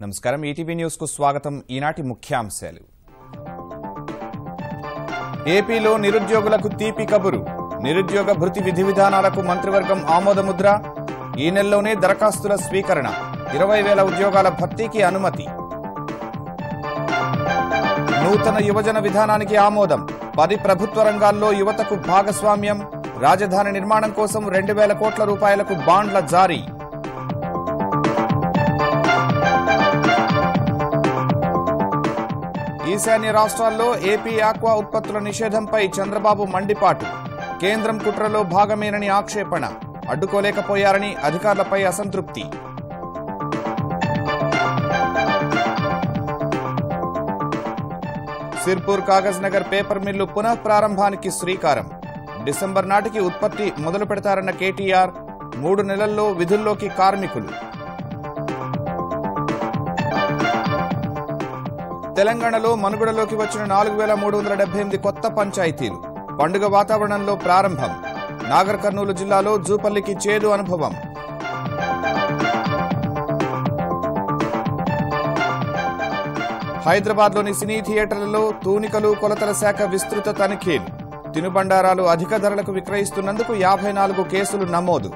నమస్కారం ETV news కు స్వాగతం ఈనాటి ముఖ్యాంశాలు ఏపీలో నిరుద్యోగులకు తీపి కబురు నిరుద్యోగ భృతి విధి విధానాలకు మంత్రివర్గం ఆమోదముద్ర ఈ నెలలోనే దరఖాస్తుల స్వీకరణ ఇరవై వేల ఉద్యోగాల భర్తీకి అనుమతి నూతన యువజన విధానానికి ఆమోదం పది ప్రభుత్వ రంగాల్లో యువతకు భాగస్వామ్యం రాజధాని నిర్మాణం కోసం రెండు వేల కోట్ల రూపాయలకు బాండ్ల జారీ ఈశాన్య రాష్ట్రాల్లో ఏపీ ఆక్వా ఉత్పత్తుల నిషేధంపై చంద్రబాబు మండిపాటు కేంద్రం కుట్రలో భాగమేనని ఆక్షేపణ అడ్డుకోలేకపోయారని అధికారులపై అసంతృప్తి సిర్పూర్ కాగజ్ నగర్ పేపర్ మిల్లు పునః ప్రారంభానికి శ్రీకారం డిసెంబర్ నాటికి ఉత్పత్తి మొదలు పెడతారన్న కేటీఆర్ మూడు నెలల్లో విధుల్లోకి కార్మికులు తెలంగాణలో మనుగడలోకి వచ్చిన నాలుగు వేల మూడు వందల డెబ్బై ఎనిమిది కొత్త పంచాయతీలు పండుగ వాతావరణంలో ప్రారంభం నాగర్ కర్నూలు జిల్లాలో జూపల్లికి చేదు అనుభవం హైదరాబాద్లోని సినీ థియేటర్లలో తూనికలు కొలతల శాఖ విస్తృత తనిఖీలు తినుబండారాలు అధిక ధరలకు విక్రయిస్తున్నందుకు యాభై నాలుగు కేసులు నమోదు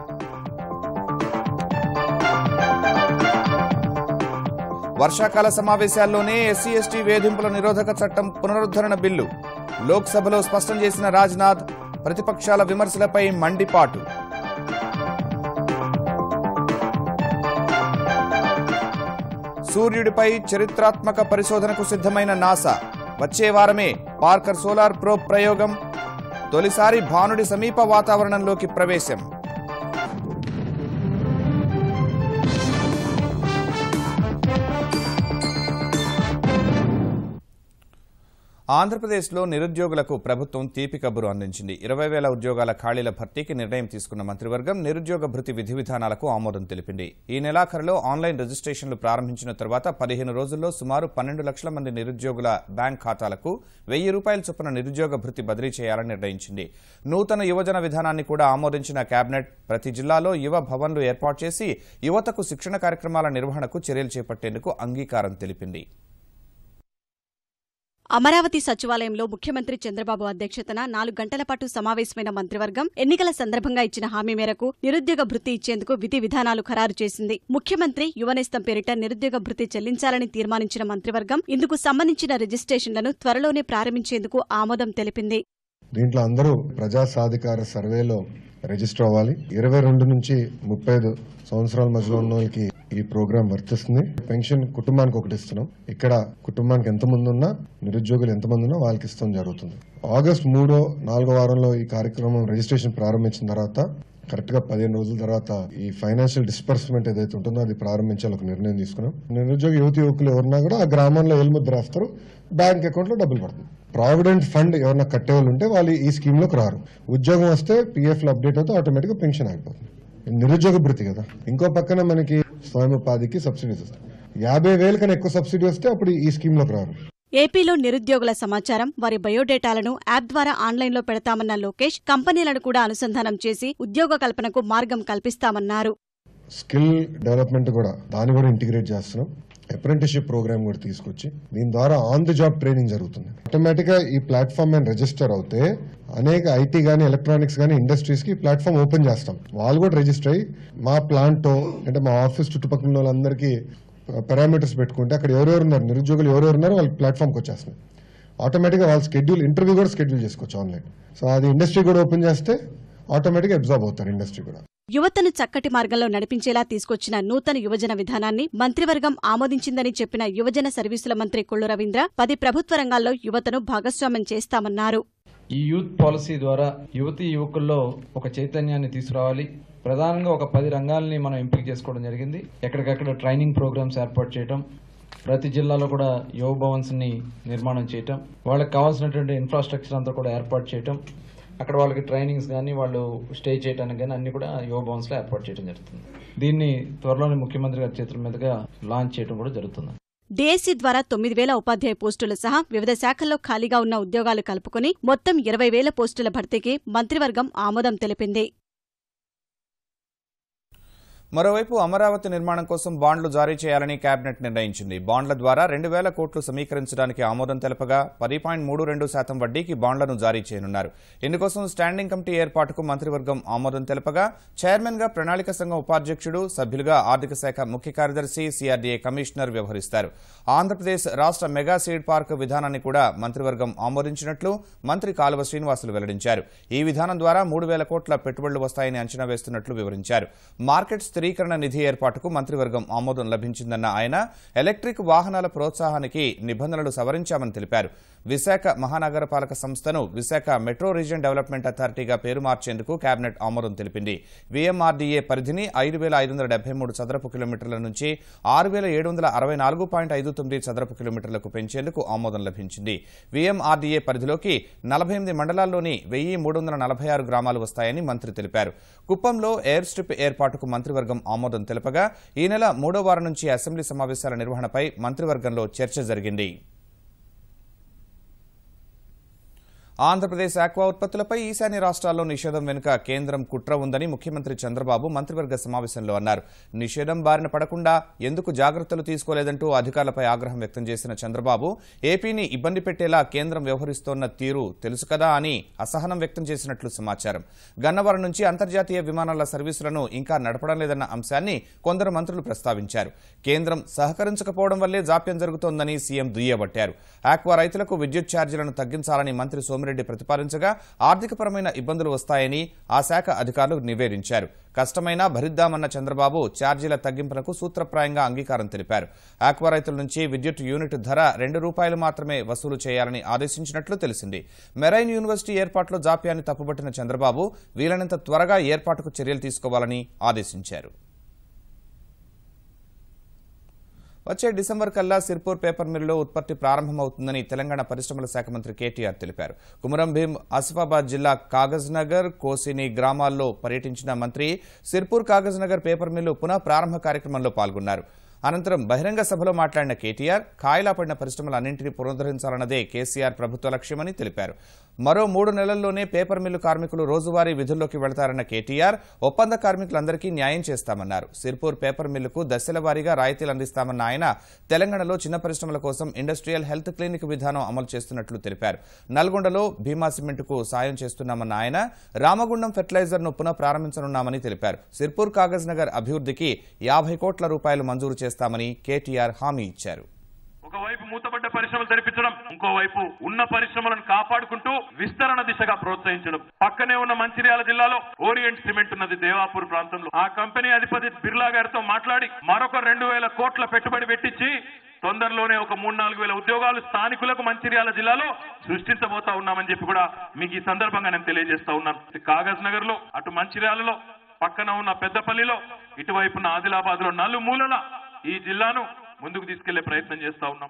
వర్షాకాల సమావేశాల్లోనే ఎస్సీ ఎస్టీ వేధింపుల నిరోధక చట్టం పునరుద్ధరణ బిల్లు లోక్సభలో స్పష్టం చేసిన రాజ్నాథ్ ప్రతిపక్షాల విమర్శలపై మండిపాటు సూర్యుడిపై చరిత్రాత్మక పరిశోధనకు సిద్ధమైన నాసా వచ్చే వారమే పార్కర్ సోలార్ ప్రోబ్ ప్రయోగం తొలిసారి భానుడి సమీప వాతావరణంలోకి ప్రవేశం ఆంధ్రప్రదేశ్లో నిరుద్యోగులకు ప్రభుత్వం తీపి కబురు అందించింది ఇరవై వేల ఉద్యోగాల ఖాళీల భర్తీకి నిర్ణయం తీసుకున్న మంత్రివర్గం నిరుద్యోగ భృతి విధి విధానాలకు ఆమోదం తెలిపింది ఈ నెలాఖరులో ఆన్లైన్ రిజిస్ట్రేషన్లు ప్రారంభించిన తర్వాత పదిహేను రోజుల్లో సుమారు పన్నెండు లక్షల మంది నిరుద్యోగుల బ్యాంక్ ఖాతాలకు వెయ్యి రూపాయల చొప్పున నిరుద్యోగ భృతి బదిలీ చేయాలని నిర్ణయించింది నూతన యువజన విధానాన్ని కూడా ఆమోదించిన కేబినెట్ ప్రతి జిల్లాలో యువ భవన్లు ఏర్పాటు చేసి యువతకు శిక్షణ కార్యక్రమాల నిర్వహణకు చర్యలు చేపట్టేందుకు అంగీకారం తెలిపింది అమరావతి సచివాలయంలో ముఖ్యమంత్రి చంద్రబాబు అధ్యక్షతన నాలుగు గంటల పాటు సమావేశమైన మంత్రివర్గం ఎన్నికల సందర్భంగా ఇచ్చిన హామీ మేరకు నిరుద్యోగ భృతి ఇచ్చేందుకు విధి విధానాలు ఖరారు చేసింది ముఖ్యమంత్రి యువనేస్తం పేరిట నిరుద్యోగ భృతి చెల్లించాలని తీర్మానించిన మంత్రివర్గం ఇందుకు సంబంధించిన రిజిస్ట్రేషన్లను త్వరలోనే ప్రారంభించేందుకు ఆమోదం తెలిపింది దీంట్లో అందరూ ప్రజా సాధికార సర్వేలో రిజిస్టర్ అవ్వాలి ఇరవై రెండు నుంచి ముప్పై ఐదు సంవత్సరాల మధ్యలో ఉన్న వాళ్ళకి ఈ ప్రోగ్రాం వర్తిస్తుంది పెన్షన్ కుటుంబానికి ఒకటి ఇస్తున్నాం ఇక్కడ కుటుంబానికి ఎంతమంది ఉన్నా నిరుద్యోగులు ఎంతమంది ఉన్నా వాళ్ళకి ఇస్తాం జరుగుతుంది ఆగస్ట్ మూడో నాలుగో వారంలో ఈ కార్యక్రమం రిజిస్ట్రేషన్ ప్రారంభించిన తర్వాత కరెక్ట్ గా పదిహేను రోజుల తర్వాత ఈ ఫైనాన్షియల్ డిస్పర్స్మెంట్ ఏదైతే ఉంటుందో అది ప్రారంభించాలి ఒక నిర్ణయం తీసుకున్నాం నిరుద్యోగ యువతి యువకులు ఎవరున్నా కూడా ఆ గ్రామంలో ఎలుముద్ర రాస్తారు బ్యాంక్ అకౌంట్ లో డబ్బులు పడుతుంది ప్రావిడెంట్ ఫండ్ ఎవరన్నా కట్టే వాళ్ళు ఉంటే వాళ్ళు ఈ స్కీమ్ లోకి రారు ఉద్యోగం వస్తే పీఎఫ్ లో అప్డేట్ అవుతే ఆటోమేటిక్ గా పెన్షన్ అయిపోతుంది ఇది నిరుద్యోగ భృతి కదా ఇంకో పక్కన మనకి స్వయం ఉపాధికి సబ్సిడీస్ వస్తాయి యాభై వేల కన్నా ఎక్కువ సబ్సిడీ వస్తే అప్పుడు ఈ స్కీమ్ లోకి రారు ఏపీలో నిరుద్యోగుల సమాచారం వారి బయోడేటాలను యాప్ ద్వారా ఆన్లైన్లో పెడతామన్న లోకేష్ కంపెనీలను కూడా అనుసంధానం చేసి ఉద్యోగ కల్పనకు మార్గం కల్పిస్తామన్నారు స్కిల్ డెవలప్మెంట్ కూడా దాన్ని కూడా ఇంటిగ్రేట్ చేస్తున్నాం అప్రెంటిస్షిప్ ప్రోగ్రామ్ కూడా తీసుకొచ్చి దీని ద్వారా ఆన్ ది జాబ్ ట్రైనింగ్ జరుగుతుంది ఆటోమేటిక్ గా ఈ ప్లాట్ఫామ్ మీద రిజిస్టర్ అవుతే అనేక ఐటీ గానీ ఎలక్ట్రానిక్స్ గానీ ఇండస్ట్రీస్ కి ప్లాట్ఫామ్ ఓపెన్ చేస్తాం వాళ్ళు కూడా రిజిస్టర్ అయ్యి మా ప్లాంట్ అంటే మా ఆఫీస్ చుట్టుపక్కల వాళ్ళందరికీ పారామీటర్స్ పెట్టుకుంటే అక్కడ ఎవరెవరు ఉన్నారు నిరుద్యోగులు ఎవరెవరు ఉన్నారో వాళ్ళకి ప్లాట్ఫామ్కి వచ్చేస్తున్నాయి ఆటోమేటిక్గా వాళ్ళ షెడ్యూల్ ఇంటర్వ్యూ కూడా షెడ్యూల్ చేసుకోవచ్చు ఆన్లైన్ సో అది ఇండస్ట్రీ కూడా ఓపెన్ చేస్తే ఆటోమేటిక్గా అబ్జార్బ్ అవుతారు ఇండస్ట్రీ కూడా యువతను చక్కటి మార్గంలో నడిపించేలా తీసుకొచ్చిన నూతన యువజన విధానాన్ని మంత్రివర్గం ఆమోదించిందని చెప్పిన యువజన సర్వీసుల మంత్రి కొల్లు రవీంద్ర పది ప్రభుత్వ రంగాల్లో యువతను భాగస్వామ్యం చేస్తామన్నారు ఈ యూత్ పాలసీ ద్వారా యువతి యువకుల్లో ఒక చైతన్యాన్ని తీసుకురావాలి ప్రధానంగా ఒక పది రంగాల్ని మనం ఎంపిక చేసుకోవడం జరిగింది ఎక్కడికక్కడ ట్రైనింగ్ ప్రోగ్రామ్స్ ఏర్పాటు చేయటం ప్రతి జిల్లాలో కూడా యువ భవన్స్ని నిర్మాణం చేయటం వాళ్ళకి కావాల్సినటువంటి ఇన్ఫ్రాస్ట్రక్చర్ అంతా కూడా ఏర్పాటు చేయటం అక్కడ వాళ్ళకి ట్రైనింగ్స్ కానీ వాళ్ళు స్టే చేయడానికి కానీ అన్ని కూడా యువ భవన్స్లో ఏర్పాటు చేయడం జరుగుతుంది దీన్ని త్వరలోనే ముఖ్యమంత్రి గారి చేతుల మీదుగా లాంచ్ చేయడం కూడా జరుగుతుంది డిఎస్సీ ద్వారా తొమ్మిది వేల ఉపాధ్యాయ పోస్టులు సహా వివిధ శాఖల్లో ఖాళీగా ఉన్న ఉద్యోగాలు కలుపుకుని మొత్తం ఇరవై వేల పోస్టుల భర్తీకి మంత్రివర్గం ఆమోదం తెలిపింది మరోవైపు అమరావతి నిర్మాణం కోసం బాండ్లు జారీ చేయాలని కేబినెట్ నిర్ణయించింది బాండ్ల ద్వారా రెండు వేల కోట్లు సమీకరించడానికి ఆమోదం తెలపగా పది పాయింట్ మూడు రెండు శాతం వడ్డీకి బాండ్లను జారీ చేయనున్నారు ఇందుకోసం స్టాండింగ్ కమిటీ ఏర్పాటుకు మంత్రివర్గం ఆమోదం తెలపగా చైర్మన్ గా ప్రణాళిక సంఘం ఉపాధ్యక్షుడు సభ్యులుగా ఆర్థిక శాఖ ముఖ్య కార్యదర్శి సిఆర్డీఏ కమిషనర్ వ్యవహరిస్తారు ఆంధ్రప్రదేశ్ రాష్ట్ర మెగా సీడ్ పార్క్ విధానాన్ని కూడా మంత్రివర్గం ఆమోదించినట్లు మంత్రి కాలువ శ్రీనివాసులు వెల్లడించారు ఈ విధానం ద్వారా మూడు వేల కోట్ల పెట్టుబడులు వస్తాయని అంచనా వేస్తున్నట్లు వివరించారు మార్కెట్ స్థిరీకరణ నిధి ఏర్పాటుకు మంత్రివర్గం ఆమోదం లభించిందన్న ఆయన ఎలక్ట్రిక్ వాహనాల ప్రోత్సాహానికి నిబంధనలు సవరించామని తెలిపారు విశాఖ మహానగరపాలక సంస్థను విశాఖ మెట్రో రీజియన్ డెవలప్మెంట్ అథారిటీగా పేరు మార్చేందుకు కేబినెట్ ఆమోదం తెలిపింది వీఎంఆర్డీఏ పరిధిని ఐదు వేల ఐదు వందల డెబ్బై మూడు చదరపు కిలోమీటర్ల నుంచి ఆరు వేల ఏడు వందల అరవై నాలుగు పాయింట్ ఐదు తొమ్మిది చదరపు కిలోమీటర్లకు పెంచేందుకు ఆమోదం లభించింది వీఎంఆర్డీఏ పరిధిలోకి నలభై ఎనిమిది మండలాల్లోని వెయ్యి మూడు వందల నలభై ఆరు గ్రామాలు వస్తాయని మంత్రి తెలిపారు కుప్పంలో ఎయిర్ స్ట్రిప్ ఏర్పాటుకు మంత్రివర్గం ఆమోదం తెలపగా ఈ నెల మూడో వారం నుంచి అసెంబ్లీ సమావేశాల నిర్వహణపై మంత్రివర్గంలో చర్చ జరిగింది ఆంధ్రప్రదేశ్ ఆక్వా ఉత్పత్తులపై ఈశాన్య రాష్ట్రాల్లో నిషేధం వెనుక కేంద్రం కుట్ర ఉందని ముఖ్యమంత్రి చంద్రబాబు మంత్రివర్గ సమావేశంలో అన్నారు నిషేధం బారిన పడకుండా ఎందుకు జాగ్రత్తలు తీసుకోలేదంటూ అధికారులపై ఆగ్రహం వ్యక్తం చేసిన చంద్రబాబు ఏపీని ఇబ్బంది పెట్టేలా కేంద్రం వ్యవహరిస్తోన్న తీరు తెలుసు కదా అని అసహనం వ్యక్తం చేసినట్లు సమాచారం గన్నవరం నుంచి అంతర్జాతీయ విమానాల సర్వీసులను ఇంకా నడపడం లేదన్న అంశాన్ని కొందరు మంత్రులు ప్రస్తావించారు కేంద్రం సహకరించకపోవడం వల్లే జాప్యం జరుగుతోందని సీఎం దుయ్యబట్టారు ఆక్వా రైతులకు విద్యుత్ ఛార్జీలను తగ్గించాలని మంత్రి సోమిరెడ్డి ప్రతిపాదించగా ఆర్థికపరమైన ఇబ్బందులు వస్తాయని ఆ శాఖ అధికారులు నివేదించారు కష్టమైనా భరిద్దామన్న చంద్రబాబు ఛార్జీల తగ్గింపులకు సూత్రప్రాయంగా అంగీకారం తెలిపారు ఆక్వా రైతుల నుంచి విద్యుత్ యూనిట్ ధర రెండు రూపాయలు మాత్రమే వసూలు చేయాలని ఆదేశించినట్లు తెలిసింది మెరైన్ యూనివర్సిటీ ఏర్పాట్లో జాప్యాన్ని తప్పుబట్టిన చంద్రబాబు వీలైనంత త్వరగా ఏర్పాటుకు చర్యలు తీసుకోవాలని ఆదేశించారు వచ్చే డిసెంబర్ కల్లా సిర్పూర్ పేపర్ మిల్లులో ఉత్పత్తి ప్రారంభమవుతుందని తెలంగాణ పరిశ్రమల శాఖ మంత్రి కేటీఆర్ తెలిపారు కుమరం భీం ఆసిఫాబాద్ జిల్లా కాగజ్ నగర్ కోసిని గ్రామాల్లో పర్యటించిన మంత్రి సిర్పూర్ కాగజ్ నగర్ పేపర్ మిల్లు పునః ప్రారంభ కార్యక్రమంలో పాల్గొన్నారు అనంతరం బహిరంగ సభలో మాట్లాడిన కేటీఆర్ కాయలా పడిన పరిశ్రమలన్నింటినీ పునరుద్ధరించాలన్నదే కేసీఆర్ ప్రభుత్వ లక్ష్యమని తెలిపారు మరో మూడు నెలల్లోనే పేపర్ మిల్లు కార్మికులు రోజువారీ విధుల్లోకి వెళతారన్న కేటీఆర్ ఒప్పంద కార్మికులందరికీ న్యాయం చేస్తామన్నారు సిర్పూర్ పేపర్ మిల్లుకు దశల వారీగా రాయితీలు అందిస్తామన్న ఆయన తెలంగాణలో చిన్న పరిశ్రమల కోసం ఇండస్ట్రియల్ హెల్త్ క్లినిక్ విధానం అమలు చేస్తున్నట్లు తెలిపారు నల్గొండలో భీమా సిమెంట్కు సాయం చేస్తున్నామన్న ఆయన రామగుండం ఫెర్టిలైజర్ను పునః ప్రారంభించనున్నామని తెలిపారు సిర్పూర్ కాగజ్ నగర్ అభివృద్ధికి యాభై కోట్ల రూపాయలు మంజూరు చేస్తామని కేటీఆర్ హామీ ఇచ్చారు ఒకవైపు మూతపడ్డ పరిశ్రమలు తెరిపించడం ఇంకోవైపు ఉన్న పరిశ్రమలను కాపాడుకుంటూ విస్తరణ దిశగా ప్రోత్సహించడం పక్కనే ఉన్న మంచిర్యాల జిల్లాలో ఓరియంట్ సిమెంట్ ఉన్నది దేవాపూర్ ప్రాంతంలో ఆ కంపెనీ అధిపతి బిర్లా గారితో మాట్లాడి మరొక రెండు వేల కోట్ల పెట్టుబడి పెట్టించి తొందరలోనే ఒక మూడు నాలుగు వేల ఉద్యోగాలు స్థానికులకు మంచిర్యాల జిల్లాలో సృష్టించబోతా ఉన్నామని చెప్పి కూడా మీకు ఈ సందర్భంగా నేను తెలియజేస్తా ఉన్నాను కాగజ్ నగర్ లో అటు మంచిర్యాలలో పక్కన ఉన్న పెద్దపల్లిలో ఇటువైపున్న ఆదిలాబాద్ లో నలుమూలల ఈ జిల్లాను ముందుకు తీసుకెళ్లే ప్రయత్నం చేస్తా ఉన్నాం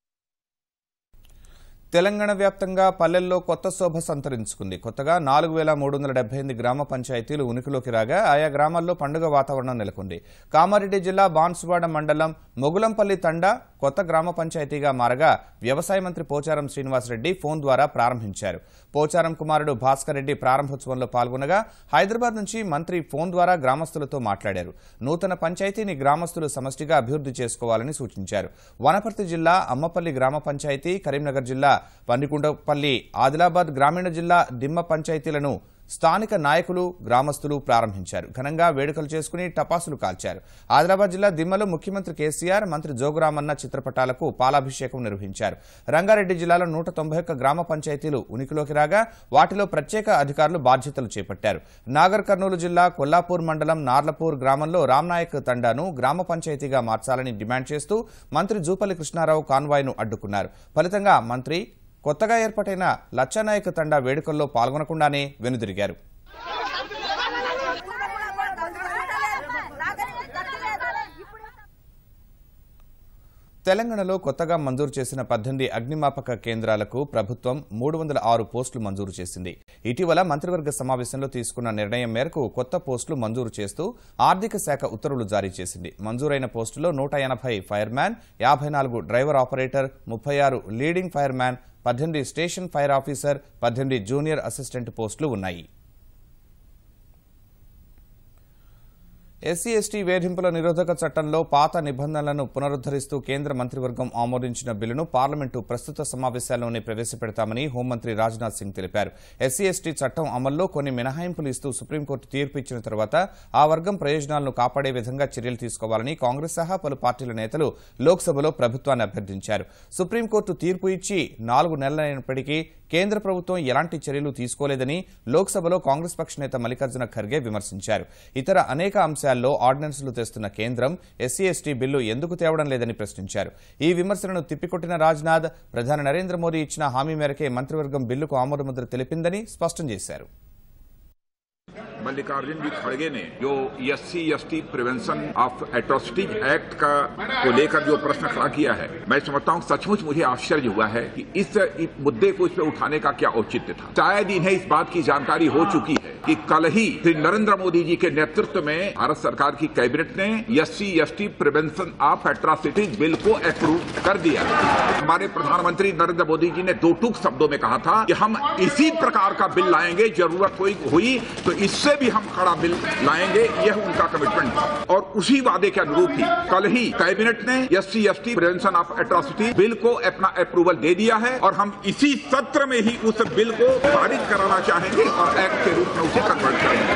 తెలంగాణ వ్యాప్తంగా పల్లెల్లో కొత్త శోభ సంతరించుకుంది కొత్తగా నాలుగు వేల మూడు వందల డెబ్బై ఎనిమిది గ్రామ పంచాయతీలు ఉనికిలోకి రాగా ఆయా గ్రామాల్లో పండుగ వాతావరణం నెలకొంది కామారెడ్డి జిల్లా బాన్సువాడ మండలం మొగులంపల్లి తండా కొత్త గ్రామ పంచాయతీగా మారగా వ్యవసాయ మంత్రి పోచారం శ్రీనివాసరెడ్డి ఫోన్ ద్వారా ప్రారంభించారు పోచారం కుమారుడు భాస్కర్ రెడ్డి ప్రారంభోత్సవంలో పాల్గొనగా హైదరాబాద్ నుంచి మంత్రి ఫోన్ ద్వారా గ్రామస్తులతో మాట్లాడారు నూతన పంచాయతీని గ్రామస్తులు సమష్టిగా అభివృద్ధి చేసుకోవాలని సూచించారు వనపర్తి జిల్లా అమ్మపల్లి గ్రామ పంచాయతీ కరీంనగర్ జిల్లా పండికుండపల్లి ఆదిలాబాద్ గ్రామీణ జిల్లా దిమ్మ పంచాయతీలను స్థానిక నాయకులు గ్రామస్తులు ప్రారంభించారు ఘనంగా వేడుకలు చేసుకుని టపాసులు కాల్చారు ఆదిలాబాద్ జిల్లా దిమ్మలో ముఖ్యమంత్రి కేసీఆర్ మంత్రి జోగురామన్న చిత్రపటాలకు పాలాభిషేకం నిర్వహించారు రంగారెడ్డి జిల్లాలో నూట తొంభై ఒక్క గ్రామ పంచాయతీలు ఉనికిలోకి రాగా వాటిలో ప్రత్యేక అధికారులు బాధ్యతలు చేపట్టారు నాగర్ కర్నూలు జిల్లా కొల్లాపూర్ మండలం నార్లపూర్ గ్రామంలో రామ్నాయక్ తండాను గ్రామ పంచాయతీగా మార్చాలని డిమాండ్ చేస్తూ మంత్రి జూపల్లి కృష్ణారావు కాన్వాయ్ను అడ్డుకున్నారు ఫలితంగా మంత్రి కొత్తగా ఏర్పాటైన లచ్చనాయక్ తండా వేడుకల్లో పాల్గొనకుండానే వెనుదిరిగారు తెలంగాణలో కొత్తగా మంజూరు చేసిన పద్దెనిమిది అగ్నిమాపక కేంద్రాలకు ప్రభుత్వం మూడు వందల ఆరు పోస్టులు మంజూరు చేసింది ఇటీవల మంత్రివర్గ సమావేశంలో తీసుకున్న నిర్ణయం మేరకు కొత్త పోస్టులు మంజూరు చేస్తూ ఆర్థిక శాఖ ఉత్తర్వులు జారీ చేసింది మంజూరైన పోస్టులో నూట ఎనభై ఫైర్ మ్యాన్ యాభై నాలుగు డ్రైవర్ ఆపరేటర్ ముప్పై ఆరు లీడింగ్ ఫైర్ మ్యాన్ పద్దెనిమిది స్టేషన్ ఫైర్ ఆఫీసర్ పద్దెనిమిది జూనియర్ అసిస్టెంట్ పోస్టులు ఉన్నాయి ఎస్సీ ఎస్టీ వేధింపుల నిరోధక చట్టంలో పాత నిబంధనలను పునరుద్దరిస్తూ కేంద్ర మంత్రివర్గం ఆమోదించిన బిల్లును పార్లమెంటు ప్రస్తుత సమావేశాల్లోనే ప్రవేశపెడతామని హోంమంత్రి రాజ్నాథ్ సింగ్ తెలిపారు ఎస్సీ ఎస్టీ చట్టం అమల్లో కొన్ని మినహాయింపులు ఇస్తూ సుప్రీంకోర్టు తీర్పు ఇచ్చిన తర్వాత ఆ వర్గం ప్రయోజనాలను కాపాడే విధంగా చర్యలు తీసుకోవాలని కాంగ్రెస్ సహా పలు పార్టీల నేతలు లోక్సభలో ప్రభుత్వాన్ని అభ్యర్థించారు సుప్రీంకోర్టు తీర్పు ఇచ్చి నాలుగు నెలలైనప్పటికీ కేంద్ర ప్రభుత్వం ఎలాంటి చర్యలు తీసుకోలేదని లోక్సభలో కాంగ్రెస్ పక్ష నేత మల్లికార్జున ఖర్గే విమర్శించారు ఇతర అనేక అంశాల్లో ఆర్డినెన్సులు తెస్తున్న కేంద్రం ఎస్సీ ఎస్టీ బిల్లు ఎందుకు తేవడం లేదని ప్రశ్నించారు ఈ విమర్శలను తిప్పికొట్టిన రాజ్నాథ్ ప్రధాని నరేంద్ర మోదీ ఇచ్చిన హామీ మేరకే మంత్రివర్గం బిల్లుకు ఆమోదముద్ర తెలిపిందని స్పష్టం చేశారు मल्लिकार्जुन जी खड़गे ने जो S C S T prevention of atrocities act का को लेकर जो प्रश्न खड़ा किया है मैं समझता हूँ सचमुच मुझे आश्चर्य हुआ है कि इस, इस मुद्दे को इस पे उठाने का क्या औचित्य था शायद इन्हें इस बात की जानकारी हो चुकी है कि कल ही श्री नरेंद्र मोदी जी के नेतृत्व में भारत सरकार की कैबिनेट ने S C S T prevention of atrocities bill को अप्रूव कर दिया हमारे प्रधानमंत्री नरेंद्र मोदी जी ने दो टूक शब्दों में कहा था कि हम इसी प्रकार का बिल लाएंगे जरूरत हुई हुई तो इससे भी हम खड़ा बिल लाएंगे यह उनका कमिटमेंट था और उसी वादे के अनुरूप ही कल ही कैबिनेट ने S C S T prevention of atrocity bill को अपना अप्रूवल दे दिया है और हम इसी सत्र में ही उस बिल को पारित कराना चाहेंगे और एक्ट के रूप में उसे कन्वर्ट करेंगे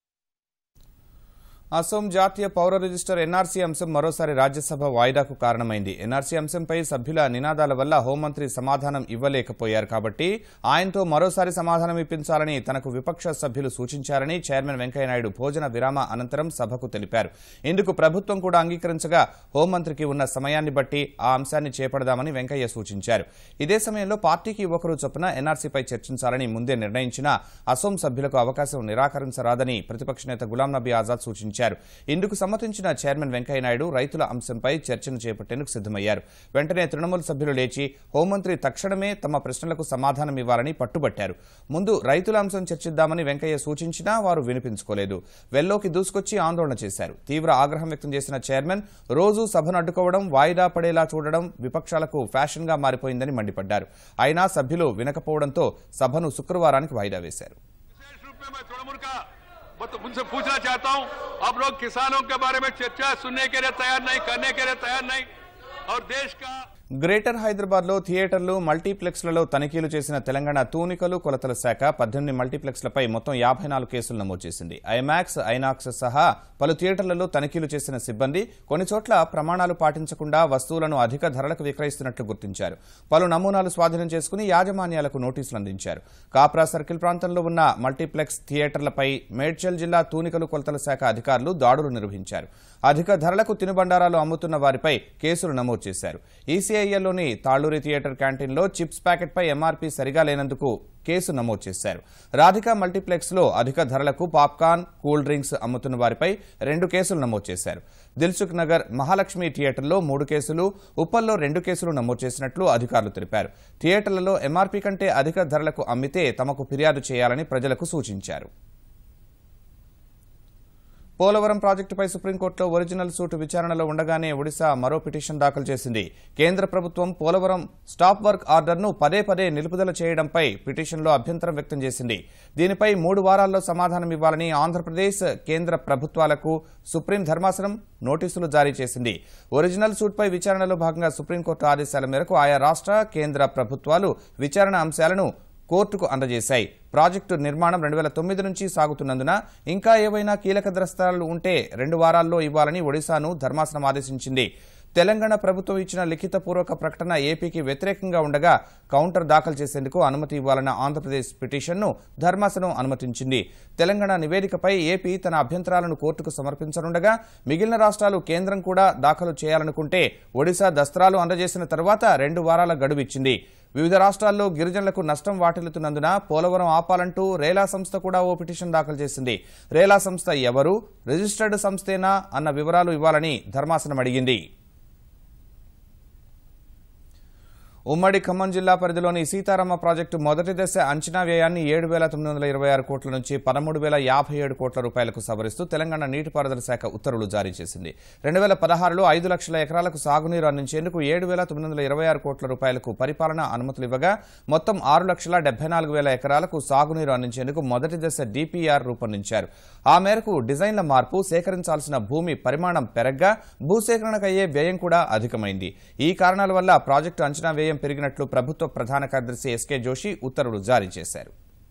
అసోం జాతీయ పౌర రిజిస్టర్ ఎన్ఆర్సీ అంశం మరోసారి రాజ్యసభ వాయిదాకు కారణమైంది ఎన్ఆర్సీ అంశంపై సభ్యుల నినాదాల వల్ల హోంమంత్రి సమాధానం ఇవ్వలేకపోయారు కాబట్టి ఆయనతో మరోసారి సమాధానం ఇప్పించాలని తనకు విపక్ష సభ్యులు సూచించారని చైర్మన్ వెంకయ్యనాయుడు భోజన విరామ అనంతరం సభకు తెలిపారు ఇందుకు ప్రభుత్వం కూడా అంగీకరించగా హోంమంత్రికి ఉన్న సమయాన్ని బట్టి ఆ అంశాన్ని చేపడదామని వెంకయ్య సూచించారు ఇదే సమయంలో పార్టీకి ఒకరు చొప్పున ఎన్ఆర్సీపై చర్చించాలని ముందే నిర్ణయించిన అసోం సభ్యులకు అవకాశం నిరాకరించరాదని ప్రతిపక్ష నేత గులాం నబీ ఆజాద్ సూచించారు ఇందుకు సమ్మతించిన చైర్మన్ వెంకయ్యనాయుడు రైతుల అంశంపై చర్చను చేపట్టేందుకు సిద్దమయ్యారు వెంటనే తృణమూల్ సభ్యులు లేచి హోంమంత్రి తక్షణమే తమ ప్రశ్నలకు సమాధానం ఇవ్వాలని పట్టుబట్టారు ముందు రైతుల అంశం చర్చిద్దామని వెంకయ్య సూచించినా వారు వినిపించుకోలేదు వెల్లోకి దూసుకొచ్చి ఆందోళన చేశారు తీవ్ర ఆగ్రహం వ్యక్తం చేసిన చైర్మన్ రోజు సభను అడ్డుకోవడం వాయిదా పడేలా చూడడం విపక్షాలకు ఫ్యాషన్ గా మారిపోయిందని మండిపడ్డారు అయినా సభ్యులు వినకపోవడంతో సభను శుక్రవారానికి వాయిదా వేశారు विशेष रूप में मैं तृणमूल का बत- उनसे पूछना चाहता हूं अब लोग किसानों के बारे में चर्चा सुनने के लिए तैयार नहीं करने के लिए तैयार नहीं और देश का గ్రేటర్ హైదరాబాద్లో థియేటర్లు మల్టీప్లెక్స్లలో తనిఖీలు చేసిన తెలంగాణ తూనికలు కొలతల శాఖ పద్దెనిమిది మల్టీప్లెక్స్లపై మొత్తం యాభై నాలుగు కేసులు నమోదు చేసింది ఐమాక్స్ ఐనాక్స్ సహా పలు థియేటర్లలో తనిఖీలు చేసిన సిబ్బంది కొన్ని చోట్ల ప్రమాణాలు పాటించకుండా వస్తువులను అధిక ధరలకు విక్రయిస్తున్నట్లు గుర్తించారు పలు నమూనాలు స్వాధీనం చేసుకుని యాజమాన్యాలకు నోటీసులు అందించారు కాప్రా సర్కిల్ ప్రాంతంలో ఉన్న మల్టీప్లెక్స్ థియేటర్లపై మేడ్చల్ జిల్లా తూనికలు కొలతల శాఖ అధికారులు దాడులు నిర్వహించారు అధిక ధరలకు తినుబండారాలు అమ్ముతున్న వారిపై కేసులు నమోదు చేశారు ఈసీఐఎల్లోని తాళ్లూరి థియేటర్ క్యాంటీన్లో చిప్స్ ప్యాకెట్పై ఎంఆర్పీ సరిగా లేనందుకు కేసు నమోదు చేశారు రాధిక మల్టీప్లెక్స్ లో అధిక ధరలకు పాప్కార్న్ కూల్ డ్రింక్స్ అమ్ముతున్న వారిపై రెండు కేసులు నమోదు చేశారు దిల్సుఖ్ నగర్ మహాలక్ష్మి థియేటర్లో మూడు కేసులు ఉప్పల్లో రెండు కేసులు నమోదు చేసినట్లు అధికారులు తెలిపారు థియేటర్లలో ఎంఆర్పీ కంటే అధిక ధరలకు అమ్మితే తమకు ఫిర్యాదు చేయాలని ప్రజలకు సూచించారు పోలవరం ప్రాజెక్టుపై సుప్రీంకోర్టులో ఒరిజినల్ సూట్ విచారణలో ఉండగానే ఒడిశా మరో పిటిషన్ దాఖలు చేసింది కేంద్ర ప్రభుత్వం పోలవరం స్టాప్ వర్క్ ఆర్డర్ను పదే పదే నిలుపుదల చేయడంపై పిటిషన్లో అభ్యంతరం వ్యక్తం చేసింది దీనిపై మూడు వారాల్లో సమాధానం ఇవ్వాలని ఆంధ్రప్రదేశ్ కేంద్ర ప్రభుత్వాలకు సుప్రీం ధర్మాసనం నోటీసులు జారీ చేసింది ఒరిజినల్ సూట్పై విచారణలో భాగంగా సుప్రీంకోర్టు ఆదేశాల మేరకు ఆయా రాష్ట్ర కేంద్ర ప్రభుత్వాలు విచారణ అంశాలను కోర్టుకు అందజేశాయి ప్రాజెక్టు నిర్మాణం రెండు వేల తొమ్మిది నుంచి సాగుతున్నందున ఇంకా ఏవైనా కీలక ద్రస్తాలు ఉంటే రెండు వారాల్లో ఇవ్వాలని ఒడిశాను ధర్మాసనం ఆదేశించింది తెలంగాణ ప్రభుత్వం ఇచ్చిన లిఖితపూర్వక ప్రకటన ఏపీకి వ్యతిరేకంగా ఉండగా కౌంటర్ దాఖలు చేసేందుకు అనుమతి ఇవ్వాలన్న ఆంధ్రప్రదేశ్ పిటిషన్ను ధర్మాసనం అనుమతించింది తెలంగాణ నివేదికపై ఏపీ తన అభ్యంతరాలను కోర్టుకు సమర్పించనుండగా మిగిలిన రాష్ట్రాలు కేంద్రం కూడా దాఖలు చేయాలనుకుంటే ఒడిశా దస్త్రాలు అందజేసిన తర్వాత రెండు వారాల గడువు ఇచ్చింది వివిధ రాష్ట్రాల్లో గిరిజనులకు నష్టం వాటిల్లుతున్నందున పోలవరం ఆపాలంటూ రేలా సంస్థ కూడా ఓ పిటిషన్ దాఖలు చేసింది రేలా సంస్థ ఎవరు రిజిస్టర్డ్ సంస్థేనా అన్న వివరాలు ఇవ్వాలని ధర్మాసనం అడిగింది ఉమ్మడి ఖమ్మం జిల్లా పరిధిలోని సీతారామ ప్రాజెక్టు మొదటి దశ అంచనా వ్యయాన్ని ఏడు వేల తొమ్మిది వందల ఇరవై ఆరు కోట్ల నుంచి పదమూడు వేల యాభై ఏడు కోట్ల రూపాయలకు సవరిస్తూ తెలంగాణ నీటిపారుదల శాఖ ఉత్తర్వులు జారీ చేసింది రెండు వేల పదహారులో ఐదు లక్షల ఎకరాలకు సాగునీరు అందించేందుకు ఏడు వేల తొమ్మిది వందల ఇరవై ఆరు కోట్ల రూపాయలకు పరిపాలనా అనుమతులు ఇవ్వగా మొత్తం ఆరు లక్షల డెబ్బై నాలుగు వేల ఎకరాలకు సాగునీరు అందించేందుకు మొదటి దశ డిపిఆర్ రూపొందించారు ఆ మేరకు డిజైన్ల మార్పు సేకరించాల్సిన భూమి పరిమాణం పెరగ్గా భూసేకరణకయ్యే వ్యయం కూడా అధికమైంది ఈ కారణాల వల్ల ప్రాజెక్టు అంచనా వ్యయం పెరిగినట్లు ప్రభుత్వ ప్రధాన కార్యదర్శి ఎస్కే జోషి ఉత్తర్వులు జారీ చేశారు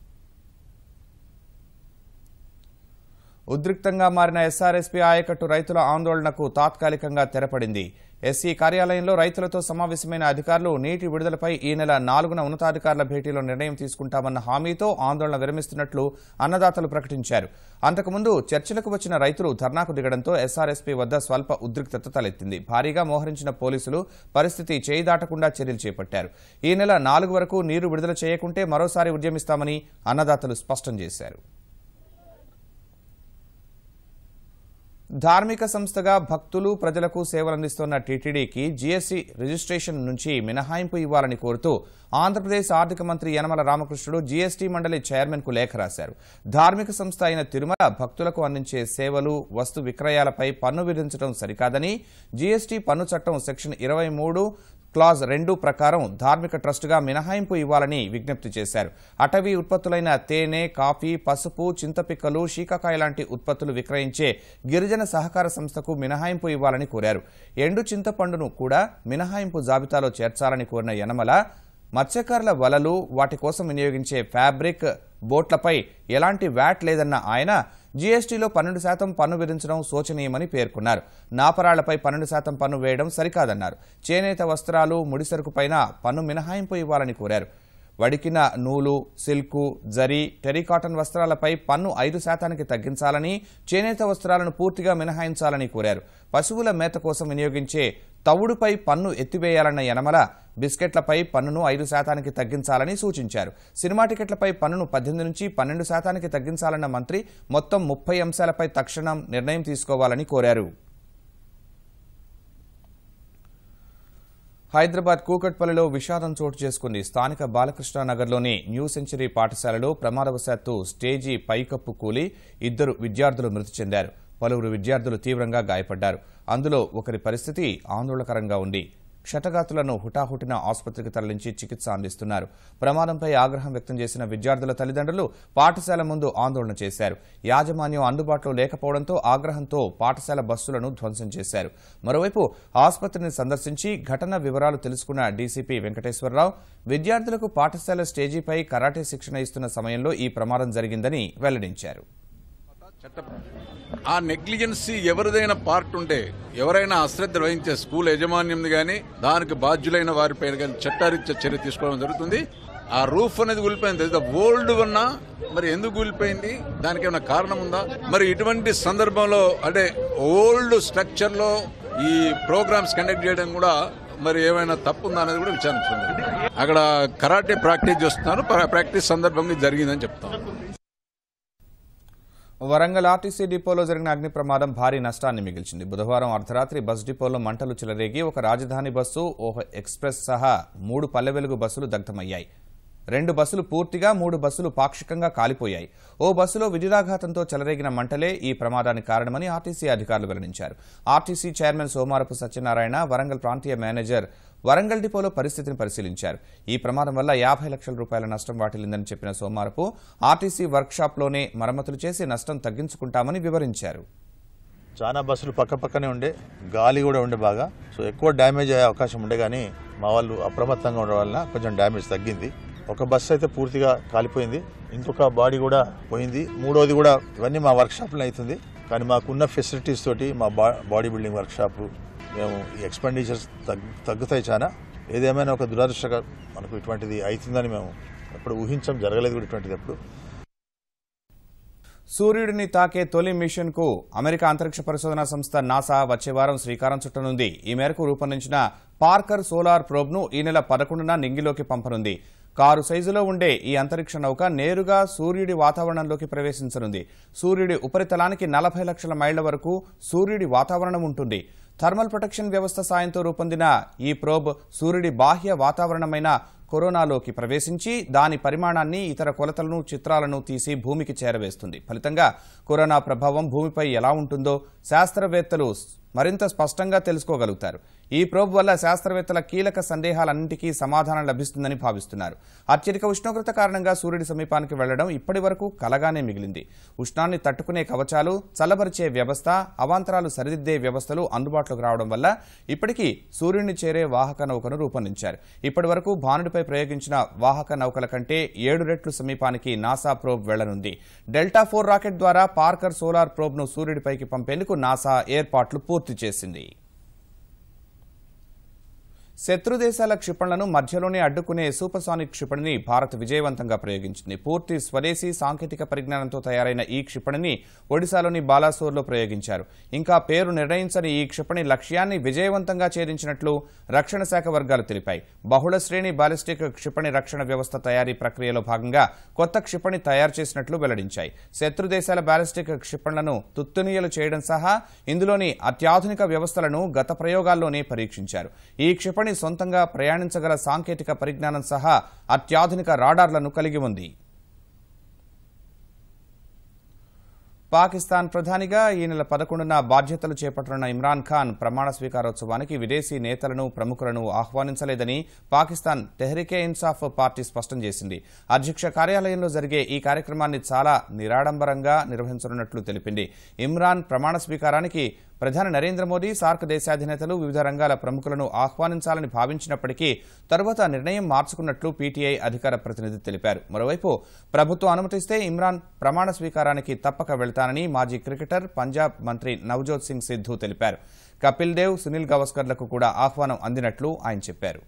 ఉద్రిక్తంగా మారిన ఎస్ఆర్ఎస్పీ ఆయకట్టు రైతుల ఆందోళనకు తాత్కాలికంగా తెరపడింది ఎస్సీ కార్యాలయంలో రైతులతో సమావేశమైన అధికారులు నీటి విడుదలపై ఈ నెల నాలుగున ఉన్నతాధికారుల భేటీలో నిర్ణయం తీసుకుంటామన్న హామీతో ఆందోళన విరమిస్తున్నట్లు అన్నదాతలు ప్రకటించారు అంతకుముందు చర్చలకు వచ్చిన రైతులు ధర్నాకు దిగడంతో ఎస్ఆర్ఎస్పీ వద్ద స్వల్ప ఉద్రిక్తత తలెత్తింది భారీగా మోహరించిన పోలీసులు పరిస్థితి చేయి దాటకుండా చర్యలు చేపట్టారు ఈ నెల నాలుగు వరకు నీరు విడుదల చేయకుంటే మరోసారి ఉద్యమిస్తామని అన్నదాతలు స్పష్టం చేశారు ధార్మిక సంస్థగా భక్తులు ప్రజలకు సేవలందిస్తున్న టీటీడీకి జీఎస్టీ రిజిస్ట్రేషన్ నుంచి మినహాయింపు ఇవ్వాలని కోరుతూ ఆంధ్రప్రదేశ్ ఆర్థిక మంత్రి యనమల రామకృష్ణుడు జీఎస్టీ మండలి చైర్మన్ కు లేఖ రాశారు ధార్మిక సంస్థ అయిన తిరుమల భక్తులకు అందించే సేవలు వస్తు విక్రయాలపై పన్ను విధించడం సరికాదని జీఎస్టీ పన్ను చట్టం సెక్షన్ ఇరవై మూడు క్లాజ్ రెండు ప్రకారం ధార్మిక ట్రస్టుగా మినహాయింపు ఇవ్వాలని విజ్ఞప్తి చేశారు అటవీ ఉత్పత్తులైన తేనె కాఫీ పసుపు చింతపిక్కలు శీకాకాయ లాంటి ఉత్పత్తులు విక్రయించే గిరిజన సహకార సంస్థకు మినహాయింపు ఇవ్వాలని కోరారు ఎండు చింతపండును కూడా మినహాయింపు జాబితాలో చేర్చాలని కోరిన యనమల మత్స్యకారుల వలలు వాటి కోసం వినియోగించే ఫ్యాబ్రిక్ బోట్లపై ఎలాంటి వ్యాట్ లేదన్న ఆయన జీఎస్టీలో పన్నెండు శాతం పన్ను విధించడం శోచనీయమని పేర్కొన్నారు నాపరాళ్లపై పన్నెండు శాతం పన్ను వేయడం సరికాదన్నారు చేనేత వస్త్రాలు ముడిసరుకుపైన పన్ను మినహాయింపు ఇవ్వాలని కోరారు వడికిన నూలు సిల్కు జరీ టెరికాటన్ వస్త్రాలపై పన్ను ఐదు శాతానికి తగ్గించాలని చేనేత వస్త్రాలను పూర్తిగా మినహాయించాలని కోరారు పశువుల మేత కోసం వినియోగించే తవుడుపై పన్ను ఎత్తివేయాలన్న యనమల బిస్కెట్లపై పన్నును ఐదు శాతానికి తగ్గించాలని సూచించారు సినిమా టికెట్లపై పన్నును పద్దెనిమిది నుంచి పన్నెండు శాతానికి తగ్గించాలన్న మంత్రి మొత్తం ముప్పై అంశాలపై తక్షణం నిర్ణయం తీసుకోవాలని కోరారు హైదరాబాద్ కూకట్పల్లిలో విషాదం చోటు చేసుకుంది స్థానిక బాలకృష్ణ నగర్లోని న్యూ సెంచరీ పాఠశాలలో ప్రమాదవశాత్తు స్టేజీ పైకప్పు కూలి ఇద్దరు విద్యార్థులు మృతి చెందారు పలువురు విద్యార్థులు తీవ్రంగా గాయపడ్డారు అందులో ఒకరి పరిస్థితి ఆందోళనకరంగా ఉంది క్షతగాతులను హుటాహుటిన ఆసుపత్రికి తరలించి చికిత్స అందిస్తున్నారు ప్రమాదంపై ఆగ్రహం వ్యక్తం చేసిన విద్యార్థుల తల్లిదండ్రులు పాఠశాల ముందు ఆందోళన చేశారు యాజమాన్యం అందుబాటులో లేకపోవడంతో ఆగ్రహంతో పాఠశాల బస్సులను ధ్వంసం చేశారు మరోవైపు ఆసుపత్రిని సందర్శించి ఘటన వివరాలు తెలుసుకున్న డీసీపీ వెంకటేశ్వరరావు విద్యార్థులకు పాఠశాల స్టేజీపై కరాటే శిక్షణ ఇస్తున్న సమయంలో ఈ ప్రమాదం జరిగిందని వెల్లడించారు ఆ నెగ్లిజెన్సీ ఎవరిదైనా పార్ట్ ఉంటే ఎవరైనా అశ్రద్ధ వహించే స్కూల్ యజమాన్యంది కానీ దానికి బాధ్యులైన వారిపైన కానీ చట్టారీత్యా చర్య తీసుకోవడం జరుగుతుంది ఆ రూఫ్ అనేది కూలిపోయింది ఓల్డ్ ఉన్నా మరి ఎందుకు కూలిపోయింది దానికి ఏమైనా కారణం ఉందా మరి ఇటువంటి సందర్భంలో అంటే ఓల్డ్ స్ట్రక్చర్ లో ఈ ప్రోగ్రామ్స్ కండక్ట్ చేయడం కూడా మరి ఏమైనా తప్పు ఉందా అనేది కూడా విచారించుకుంది అక్కడ కరాటే ప్రాక్టీస్ చేస్తున్నారు ప్రాక్టీస్ సందర్భంగా ఇది జరిగిందని చెప్తాం వరంగల్ ఆర్టీసీ డిపోలో జరిగిన అగ్ని ప్రమాదం భారీ నష్టాన్ని మిగిల్చింది బుధవారం అర్ధరాత్రి బస్ డిపోలో మంటలు చెలరేగి ఒక రాజధాని బస్సు ఓ ఎక్స్ప్రెస్ సహా మూడు పల్లె వెలుగు బస్సులు దగ్ధమయ్యాయి రెండు బస్సులు పూర్తిగా మూడు బస్సులు పాక్షికంగా కాలిపోయాయి ఓ బస్సులో విద్యుదాఘాతంతో చెలరేగిన మంటలే ఈ ప్రమాదానికి కారణమని ఆర్టీసీ అధికారులు వెల్లడించారు ఆర్టీసీ చైర్మన్ సోమారపు సత్యనారాయణ వరంగల్ ప్రాంతీయ మేనేజర్ వరంగల్ డిపోలో పరిస్థితిని పరిశీలించారు ఈ ప్రమాదం వల్ల యాభై లక్షల రూపాయల నష్టం వాటిల్లిందని చెప్పిన సోమారపు ఆర్టీసీ వర్క్షాప్లోనే మరమ్మతులు చేసి నష్టం తగ్గించుకుంటామని వివరించారు చాలా బస్సులు పక్క పక్కనే ఉండే గాలి కూడా ఉండే బాగా సో ఎక్కువ డ్యామేజ్ అయ్యే అవకాశం ఉండే కానీ మా వాళ్ళు అప్రమత్తంగా ఉండడం వలన కొంచెం డ్యామేజ్ తగ్గింది ఒక బస్సు అయితే పూర్తిగా కాలిపోయింది ఇంకొక బాడీ కూడా పోయింది మూడోది కూడా ఇవన్నీ మా వర్క్షాప్లో అవుతుంది కానీ మాకున్న ఫెసిలిటీస్ తోటి మా బా బాడీ బిల్డింగ్ వర్క్షాప్ మేము ఈ ఎక్స్పెండిచర్స్ తగ్గు తగ్గుతాయి చాలా ఏదేమైనా ఒక దురదృష్టంగా మనకు ఇటువంటిది అవుతుందని మేము ఎప్పుడు ఊహించం జరగలేదు కూడా ఇటువంటిది ఎప్పుడు సూర్యుడిని తాకే తొలి మిషన్ కు అమెరికా అంతరిక్ష పరిశోధనా సంస్థ నాసా వచ్చే వారం శ్రీకారం చుట్టనుంది ఈ మేరకు రూపొందించిన పార్కర్ సోలార్ ప్రోబ్ను ఈ నెల పదకొండున నింగిలోకి పంపనుంది కారు సైజులో ఉండే ఈ అంతరిక్ష నౌక నేరుగా సూర్యుడి వాతావరణంలోకి ప్రవేశించనుంది సూర్యుడి ఉపరితలానికి నలభై లక్షల మైళ్ల వరకు సూర్యుడి వాతావరణం ఉంటుంది థర్మల్ ప్రొటెక్షన్ వ్యవస్థ సాయంతో రూపొందిన ఈ ప్రోబ్ సూర్యుడి బాహ్య వాతావరణమైన కరోనాలోకి ప్రవేశించి దాని పరిమాణాన్ని ఇతర కొలతలను చిత్రాలను తీసి భూమికి చేరవేస్తుంది ఫలితంగా కరోనా ప్రభావం భూమిపై ఎలా ఉంటుందో శాస్త్రవేత్తలు మరింత స్పష్టంగా తెలుసుకోగలుగుతారు ఈ ప్రోబ్ వల్ల శాస్త్రవేత్తల కీలక సందేహాలన్నింటికీ సమాధానం లభిస్తుందని భావిస్తున్నారు అత్యధిక ఉష్ణోగ్రత కారణంగా సూర్యుడి సమీపానికి వెళ్లడం ఇప్పటి వరకు కలగానే మిగిలింది ఉష్ణాన్ని తట్టుకునే కవచాలు చల్లబరిచే వ్యవస్థ అవాంతరాలు సరిదిద్దే వ్యవస్థలు అందుబాటులోకి రావడం వల్ల ఇప్పటికీ సూర్యుడిని చేరే వాహక నౌకను రూపొందించారు ఇప్పటి వరకు భానుడిపై ప్రయోగించిన వాహక నౌకల కంటే ఏడు రెట్లు సమీపానికి నాసా ప్రోబ్ వెళ్లనుంది డెల్టా ఫోర్ రాకెట్ ద్వారా పార్కర్ సోలార్ ప్రోబ్ను సూర్యుడిపైకి పంపేందుకు నాసా ఏర్పాట్లు పూర్తి చేసింది శత్రు దేశాల క్షిపణులను మధ్యలోనే అడ్డుకునే సూపర్సానిక్ క్షిపణిని భారత్ విజయవంతంగా ప్రయోగించింది పూర్తి స్వదేశీ సాంకేతిక పరిజ్ఞానంతో తయారైన ఈ క్షిపణిని ఒడిశాలోని బాలాసోర్లో ప్రయోగించారు ఇంకా పేరు నిర్ణయించని ఈ క్షిపణి లక్ష్యాన్ని విజయవంతంగా ఛేదించినట్లు రక్షణ శాఖ వర్గాలు తెలిపాయి బహుళ శ్రేణి బాలిస్టిక్ క్షిపణి రక్షణ వ్యవస్థ తయారీ ప్రక్రియలో భాగంగా కొత్త క్షిపణి తయారు చేసినట్లు వెల్లడించాయి శత్రు దేశాల బాలిస్టిక్ క్షిపణులను తుత్తునీయలు చేయడం సహా ఇందులోని అత్యాధునిక వ్యవస్థలను గత ప్రయోగాల్లోనే పరీక్షించారు ఈ క్షిపణి సొంతంగా ప్రయాణించగల సాంకేతిక పరిజ్ఞానం సహా అత్యాధునిక రాడార్లను కలిగి ఉంది పాకిస్తాన్ ప్రధానిగా ఈ నెల పదకొండున బాధ్యతలు చేపట్టనున్న ఇమ్రాన్ ఖాన్ ప్రమాణ స్వీకారోత్సవానికి విదేశీ నేతలను ప్రముఖులను ఆహ్వానించలేదని పాకిస్తాన్ తెహ్రికే ఇన్సాఫ్ పార్టీ స్పష్టం చేసింది అధ్యక్ష కార్యాలయంలో జరిగే ఈ కార్యక్రమాన్ని చాలా నిరాడంబరంగా నిర్వహించనున్నట్లు తెలిపింది ఇమ్రాన్ ప్రమాణ స్వీకారానికి ప్రధాని నరేంద్ర మోదీ సార్క్ దేశాధినేతలు వివిధ రంగాల ప్రముఖులను ఆహ్వానించాలని భావించినప్పటికీ తరువాత నిర్ణయం మార్చుకున్నట్లు పీటీఐ అధికార ప్రతినిధి తెలిపారు మరోవైపు ప్రభుత్వం అనుమతిస్తే ఇమ్రాన్ ప్రమాణ స్వీకారానికి తప్పక వెళ్తానని మాజీ క్రికెటర్ పంజాబ్ మంత్రి నవజోత్ సింగ్ సిద్ధు తెలిపారు కపిల్ దేవ్ సునీల్ గవస్కర్లకు కూడా ఆహ్వానం అందినట్లు ఆయన చెప్పారు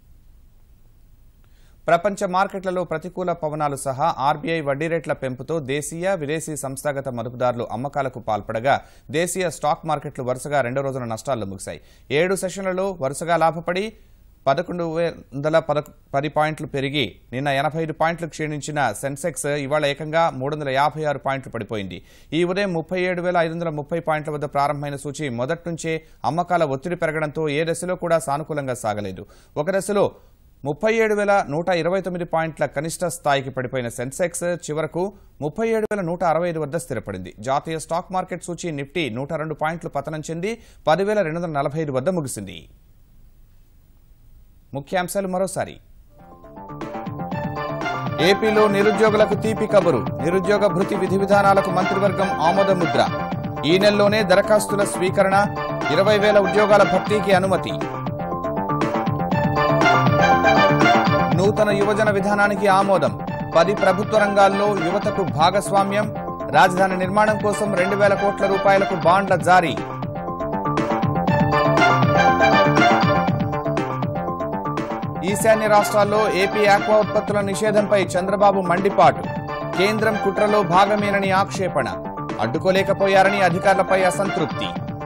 ప్రపంచ మార్కెట్లలో ప్రతికూల పవనాలు సహా ఆర్బీఐ వడ్డీ రేట్ల పెంపుతో దేశీయ విదేశీ సంస్థాగత మదుపుదారులు అమ్మకాలకు పాల్పడగా దేశీయ స్టాక్ మార్కెట్లు వరుసగా రెండో రోజున నష్టాల్లో ముగిశాయి ఏడు సెషన్లలో వరుసగా లాభపడి పదకొండు వందల పద పది పాయింట్లు పెరిగి నిన్న ఎనభై ఐదు పాయింట్లు క్షీణించిన సెన్సెక్స్ ఇవాళ ఏకంగా మూడు వందల యాభై ఆరు పాయింట్లు పడిపోయింది ఈ ఉదయం ముప్పై ఏడు వేల ఐదు వందల ముప్పై పాయింట్ల వద్ద ప్రారంభమైన సూచి మొదటి నుంచే అమ్మకాల ఒత్తిడి పెరగడంతో ఏ దశలో కూడా సానుకూలంగా సాగలేదు ఒక దశలో ముప్పై ఏడు వేల నూట ఇరవై తొమ్మిది పాయింట్ల కనిష్ట స్థాయికి పడిపోయిన సెన్సెక్స్ చివరకు ముప్పై ఏడు వేల నూట అరవై ఐదు వద్ద స్థిరపడింది జాతీయ స్టాక్ మార్కెట్ సూచి నిఫ్టీ నూట రెండు పాయింట్లు పతనం చెంది పదివేల రెండు వందల నలభై ఐదు వద్ద ముగిసింది ముఖ్యాంశాలు మరోసారి ఏపీలో నిరుద్యోగులకు తీపి కబురు నిరుద్యోగ భృతి విధి విధానాలకు మంత్రివర్గం ఆమోద ముద్ర ఈ నెలలోనే దరఖాస్తుల స్వీకరణ ఇరవై వేల ఉద్యోగాల భర్తీకి అనుమతి నూతన యువజన విధానానికి ఆమోదం పది ప్రభుత్వ రంగాల్లో యువతకు భాగస్వామ్యం రాజధాని నిర్మాణం కోసం రెండు వేల కోట్ల రూపాయలకు బాండ్ల జారీ ఈశాన్య రాష్ట్రాల్లో ఏపీ ఆక్వా ఉత్పత్తుల నిషేధంపై చంద్రబాబు మండిపాటు కేంద్రం కుట్రలో భాగమేనని ఆక్షేపణ అడ్డుకోలేకపోయారని అధికారులపై అసంతృప్తి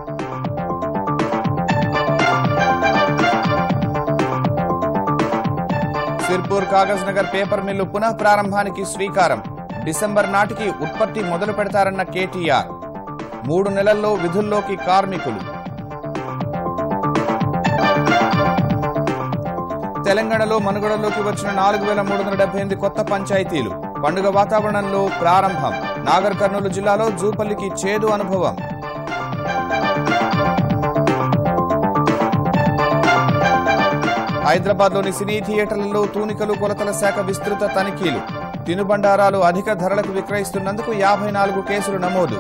సిర్పూర్ కాగజ్ నగర్ పేపర్ మిల్లు పునః ప్రారంభానికి శ్రీకారం డిసెంబర్ నాటికి ఉత్పత్తి మొదలు పెడతారన్న కేటీఆర్ మూడు నెలల్లో విధుల్లోకి కార్మికులు తెలంగాణలో మనుగడలోకి వచ్చిన నాలుగు వేల మూడు వందల డెబ్బై ఎనిమిది కొత్త పంచాయతీలు పండుగ వాతావరణంలో ప్రారంభం నాగర్ కర్నూలు జిల్లాలో జూపల్లికి చేదు అనుభవం హైదరాబాద్లోని సినీ థియేటర్లలో తూనికలు కొలతల శాఖ విస్తృత తనిఖీలు తినుబండారాలు అధిక ధరలకు విక్రయిస్తున్నందుకు యాభై నాలుగు కేసులు నమోదు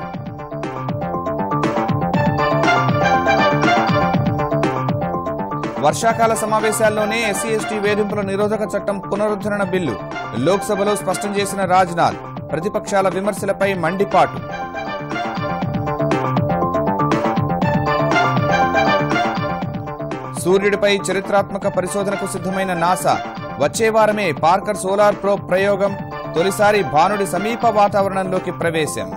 వర్షాకాల సమావేశాల్లోనే ఎస్సీ ఎస్టీ వేధింపుల నిరోధక చట్టం పునరుద్ధరణ బిల్లు లోక్సభలో స్పష్టం చేసిన రాజ్నాథ్ ప్రతిపక్షాల విమర్శలపై మండిపాటు సూర్యుడిపై చరిత్రాత్మక పరిశోధనకు సిద్ధమైన నాసా వచ్చే వారమే పార్కర్ సోలార్ ప్రో ప్రయోగం తొలిసారి భానుడి సమీప వాతావరణంలోకి ప్రవేశం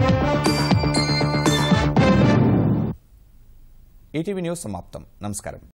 ఈటీవీ న్యూస్ సమాప్తం నమస్కారం